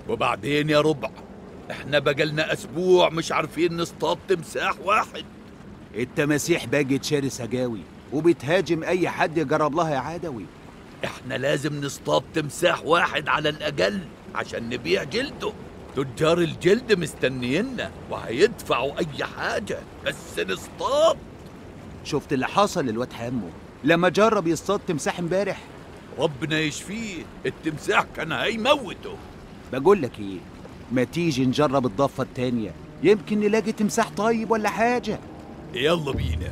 وبعدين يا ربع احنا بقالنا اسبوع مش عارفين نصطاد تمساح واحد التماسيح بقت شرسة قوي وبتهاجم أي حد يجرب لها يا عدوي احنا لازم نصطاد تمساح واحد على الاقل عشان نبيع جلده تجار الجلد مستنينا وهيدفعوا اي حاجة بس نصطاد شفت اللي حصل للواد حمو لما جرب يصطاد تمساح امبارح ربنا يشفيه التمساح كان هيموته بقول لك ايه ما تيجي نجرب الضفة التانية يمكن نلاقي تمساح طيب ولا حاجة يلا بينا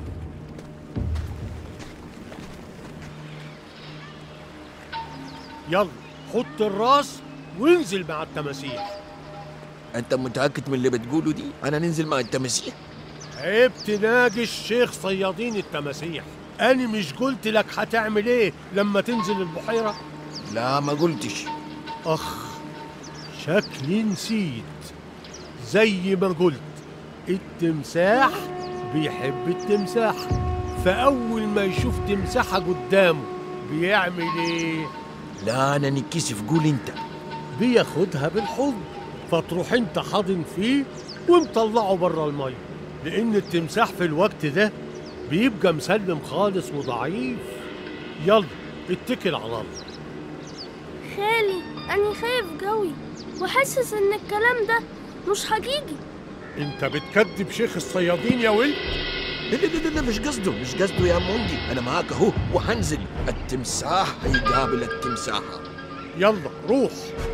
يلا حط الراس وانزل مع التماسيح انت متاكد من اللي بتقوله دي انا ننزل مع التماسيح عيب تناقش الشيخ صيادين التماسيح أنا مش قلت لك هتعمل إيه لما تنزل البحيرة؟ لا ما قلتش أخ شكلي نسيت زي ما قلت التمساح بيحب التمساح فأول ما يشوف تمساحة قدامه بيعمل إيه؟ لا انا نكسف قول انت بياخدها بالحضن فتروح انت حاضن فيه ومطلعه بره الميه لان التمساح في الوقت ده بيبقى مسلم خالص وضعيف يلا اتكل على الله خالي أنا خايف قوي وحاسس إن الكلام ده مش حقيقي انت بتكذب شيخ الصيادين يا ولد لا لا لا, لا مش قصده مش قصده يا موندي انا معاك اهو وهنزل التمساح هيقابل التمساحه يلا روح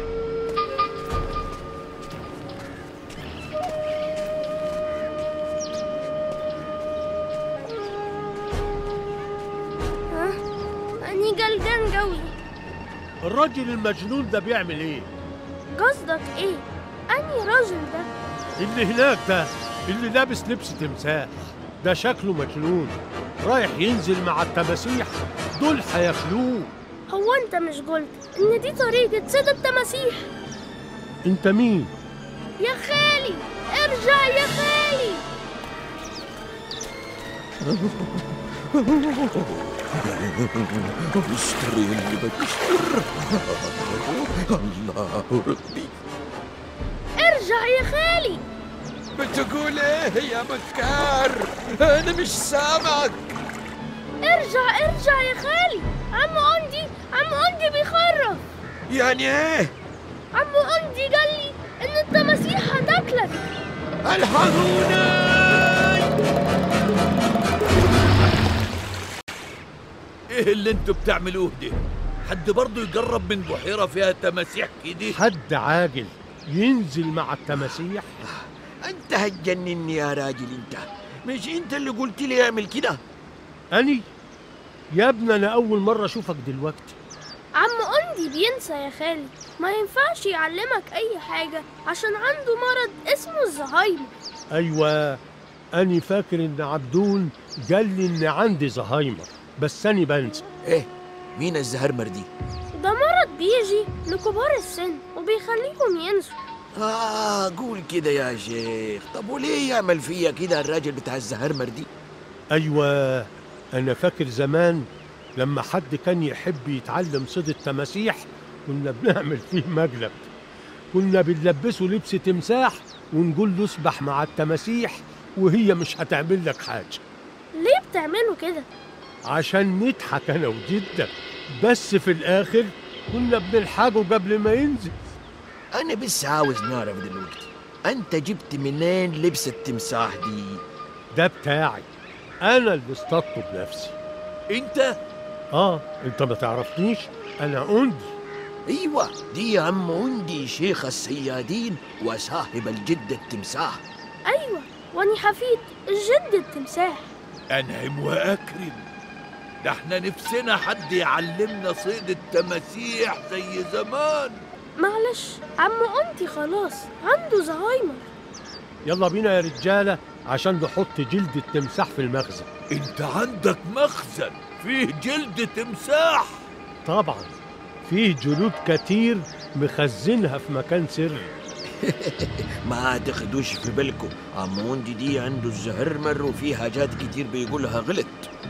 ها أنا قلقان قوي الراجل المجنون ده بيعمل ايه قصدك إيه؟ أني راجل ده اللي هناك ده اللي لابس لبس تمساح ده شكله مجنون رايح ينزل مع التماسيح دول هياكلوه هو أنت مش قلت إن دي طريقة صيد التماسيح انت مين يا خالي ارجع يا خالي اشتري اللي بتشتر الله ربي ارجع يا خالي بتقول ايه يا مكار انا مش سامعك ارجع ارجع يا خالي عم أندي عم أندي بيخرف يعني ايه عم أندي قال لي إن التماسيح هتاكلك الحقونا ايه اللي انتوا بتعملوه ده حد برضه يقرب من بحيرة فيها تماسيح كده حد عاجل ينزل مع التماسيح انت هتجنني يا راجل انت مش انت اللي قلت لي اعمل كده أني يا ابني أنا أول مرة أشوفك دلوقتي عم أندي بينسى يا خالي ما ينفعش يعلمك أي حاجة عشان عنده مرض اسمه الزهايمر أيوة أني فاكر إن عبدون قال لي إن عندي زهايمر بس أني بنسى ايه مين الزهرمر دي ده مرض بيجي لكبار السن وبيخليهم ينسوا آه قول كده يا شيخ طب وليه يعمل فيا كده الراجل بتاع الزهرمر دي أيوة أنا فاكر زمان لما حد كان يحب يتعلم صيد التماسيح كنا بنعمل فيه مقلب كنا بنلبسه لبس تمساح ونقول له اسبح مع التماسيح وهي مش هتعمل لك حاجة ليه بتعملوا كده؟ عشان نضحك أنا وجدك بس في الآخر كنا بنلحقه قبل ما ينزل انا بس عاوز نعرف دلوقتي انت جبت منين لبس التمساح دي ده بتاعي أنا اللي اصطدته بنفسي انت آه أنت ما تعرفنيش أنا أندي ايوه دي يا عم عندي شيخ الصيادين وصاحب الجد التمساح أيوة وأني حفيد الجد التمساح انعم واكرم ده احنا نفسنا حد يعلمنا صيد التماسيح زي زمان معلش عم أنتي خلاص عنده زهايمر يلا بينا يا رجالة عشان نحط جلد التمساح في المخزن انت عندك مخزن فيه جلد تمساح طبعا فيه جلود كتير مخزنها في مكان سري ما تاخدوش في بالكم عم عندي دي عنده الزهرمر وفي حاجات كتير بيقولها غلط